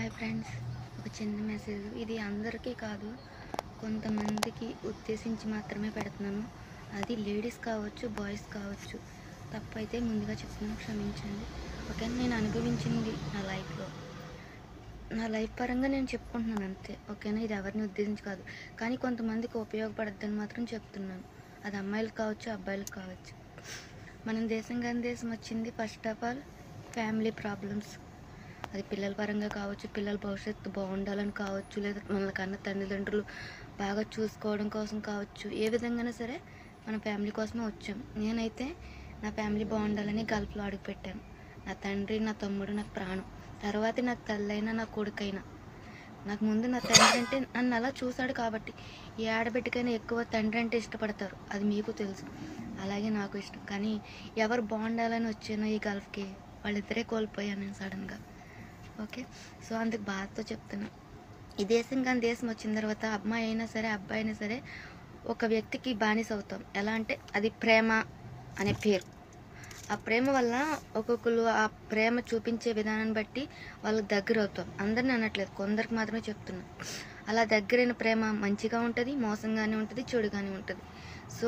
hi friends ఒక చిన్న message ఇది అందరికీ కాదు కొంతమందికి ఉద్దేశించి మాత్రమే పెడుతున్నాను అది లేడీస్ కావచ్చు బాయ్స్ కావచ్చు తప్పైతే ముందుగా చెప్తున్నాను క్షమించండి ఓకే నేను అనుభవించింది నా లైఫ్లో నా లైఫ్ పరంగా నేను చెప్పుకుంటున్నాను అంతే ఓకేనా ఇది ఎవరిని ఉద్దేశించి కాదు కానీ కొంతమందికి ఉపయోగపడద్దని మాత్రం చెప్తున్నాను అది అమ్మాయిలకు కావచ్చు అబ్బాయిలకు కావచ్చు మనం దేశం కానీ దేశం వచ్చింది first of all family problems అది పిల్లల పరంగా కావచ్చు పిల్లల భవిష్యత్తు బాగుండాలని కావచ్చు లేదా మన కన్న తల్లిదండ్రులు బాగా చూసుకోవడం కోసం కావచ్చు ఏ విధంగానే సరే మన ఫ్యామిలీ కోసమే వచ్చాం నేనైతే నా ఫ్యామిలీ బాగుండాలని గల్ఫ్లో అడుగుపెట్టాను నా తండ్రి నా తమ్ముడు నాకు ప్రాణం తర్వాత నాకు తల్లైనా నా కొడుకైనా నాకు ముందు నా తండ్రి అంటే నన్ను అలా చూశాడు కాబట్టి ఏ ఆడబిడ్డకైనా ఎక్కువ తండ్రి అంటే ఇష్టపడతారు అది మీకు తెలుసు అలాగే నాకు ఇష్టం కానీ ఎవరు బాగుండాలని వచ్చానో ఈ గల్ఫ్కి వాళ్ళిద్దరే కోల్పోయాను నేను సడన్గా ఓకే సో అందుకు బాధతో చెప్తున్నా ఈ దేశం కానీ దేశం వచ్చిన తర్వాత అమ్మాయి అయినా సరే అబ్బాయి అయినా సరే ఒక వ్యక్తికి బానిస అవుతాం ఎలా అంటే అది ప్రేమ అనే పేరు ఆ ప్రేమ వల్ల ఒక్కొక్కరు ఆ ప్రేమ చూపించే విధానాన్ని బట్టి వాళ్ళకి దగ్గర అవుతాం అందరిని అనట్లేదు కొందరికి మాత్రమే చెప్తున్నా అలా దగ్గరైన ప్రేమ మంచిగా ఉంటుంది మోసంగానే ఉంటుంది చెడుగానే ఉంటుంది సో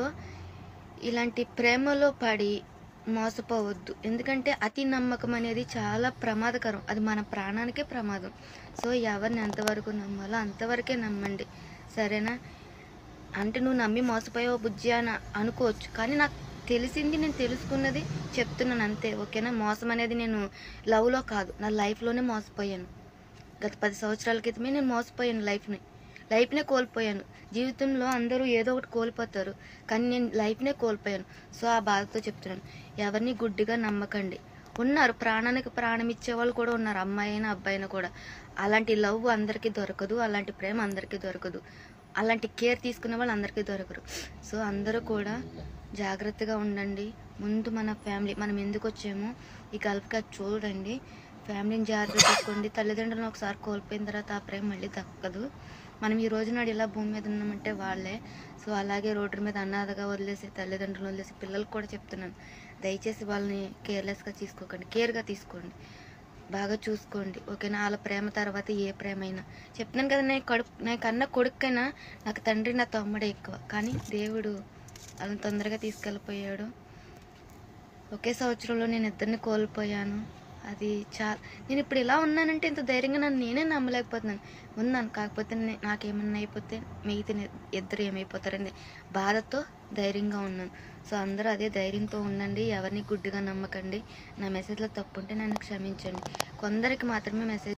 ఇలాంటి ప్రేమలో పడి మోసపోవద్దు ఎందుకంటే అతి నమ్మకం అనేది చాలా ప్రమాదకరం అది మన ప్రాణానికే ప్రమాదం సో ఎవరిని ఎంతవరకు నమ్మాలో అంతవరకే నమ్మండి సరేనా అంటే నువ్వు నమ్మి మోసపోయావు బుజ్జి అని అనుకోవచ్చు కానీ నాకు తెలిసింది నేను తెలుసుకున్నది చెప్తున్నాను అంతే ఓకేనా మోసం అనేది నేను లవ్లో కాదు నా లైఫ్లోనే మోసపోయాను గత పది సంవత్సరాల క్రితమే నేను మోసపోయాను లైఫ్ని లైఫ్నే కోల్పోయాను జీవితంలో అందరూ ఏదో ఒకటి కోల్పోతారు కానీ నేను లైఫ్నే కోల్పోయాను సో ఆ బాధతో చెప్తున్నాను ఎవరిని గుడ్డిగా నమ్మకండి ఉన్నారు ప్రాణానికి ప్రాణం ఇచ్చేవాళ్ళు కూడా ఉన్నారు అమ్మాయి అయినా అబ్బాయి అయినా కూడా అలాంటి లవ్ అందరికీ దొరకదు అలాంటి ప్రేమ అందరికీ దొరకదు అలాంటి కేర్ తీసుకునే వాళ్ళు అందరికీ దొరకరు సో అందరూ కూడా జాగ్రత్తగా ఉండండి ముందు మన ఫ్యామిలీ మనం ఎందుకు వచ్చామో ఈ గల్ఫ్కి అది చూడండి ఫ్యామిలీని జాగ్రత్త చూసుకోండి తల్లిదండ్రులను ఒకసారి కోల్పోయిన తర్వాత ఆ ప్రేమ మళ్ళీ దక్కదు మనం ఈ రోజు నాడు ఇలా భూమి మీద ఉన్నామంటే వాళ్ళే సో అలాగే రోడ్డు మీద అనాథగా వదిలేసి తల్లిదండ్రులు వదిలేసి పిల్లలకు కూడా చెప్తున్నాను దయచేసి వాళ్ళని కేర్లెస్గా తీసుకోకండి కేర్గా తీసుకోండి బాగా చూసుకోండి ఓకేనా వాళ్ళ ప్రేమ తర్వాత ఏ ప్రేమ అయినా చెప్తున్నాను కదా నేను కడుపు నేను కన్న కొడుకైనా నాకు తండ్రి నా తమ్ముడే ఎక్కువ కానీ దేవుడు వాళ్ళని తొందరగా తీసుకెళ్ళిపోయాడు ఒకే సంవత్సరంలో నేను ఇద్దరిని కోల్పోయాను అది చా నేను ఇప్పుడు ఇలా ఉన్నానంటే ఇంత ధైర్యంగా నన్ను నేనే నమ్మలేకపోతున్నాను ఉన్నాను కాకపోతే నే- నాకేమన్నా అయిపోతే మిగతా ఇద్దరు ఏమైపోతారని బాధతో ధైర్యంగా ఉన్నాను సో అందరూ అదే ధైర్యంతో ఉండండి ఎవరిని గుడ్డిగా నమ్మకండి నా మెసేజ్లో తప్పు ఉంటే నన్ను క్షమించండి కొందరికి మాత్రమే మెసేజ్